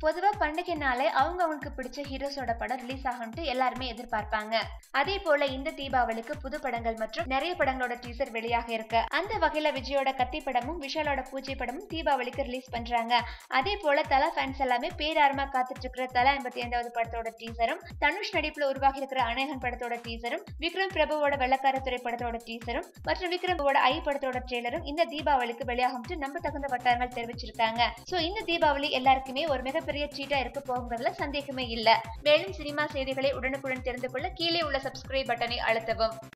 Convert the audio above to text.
பொதுவா பண்டிகை நாளே அவங்க அவங்களுக்கு பிடிச்ச ஹீரோஸோட படம் ரிலீஸ் ஆகும்ட்டு எல்லாருமே எதிர்பார்ப்பாங்க அதே போல இந்த தீபாவளிக்கு புது படங்கள் மற்றும் நிறைய படங்களோட டீசர் வெளியாக இருக்கு அந்த வகையில விஜயோட கத்தி படமும் விஷாலோட பூஜை படமும் தீபாவளிக்கு ரிலீஸ் பண்றாங்க அதே போல தலா ஃபேன்ஸ் எல்லாமே பேராரமா காத்துட்டு இருக்கிற தலா எண்பத்தி ஐந்தாவது படத்தோட டீசரும் தனுஷ் நடிப்புல உருவாகி இருக்கிற அநேகன் படத்தோட டீசரும் விக்ரம் பிரபுவோட வெள்ளக்கார துறை படத்தோட டீசரும் மற்றும் விக்ரமோட ஐ படத்தோட ட்ரெய்லரும் இந்த தீபாவளிக்கு வெளியாகும் நம்ப தகுந்த வட்டாரங்கள் தெரிவிச்சிருக்காங்க சோ இந்த தீபாவளி எல்லாருக்குமே ஒரு மிகப்பெரிய ட்ரீட்டா இருக்க போகுங்கிறதுல சந்தேகமே இல்ல மேலும் சினிமா செய்திகளை உடனுக்குடன் தெரிந்து கொள்ள கீழே உள்ள சப்ஸ்கிரைப் பட்டனை அழுத்தவும்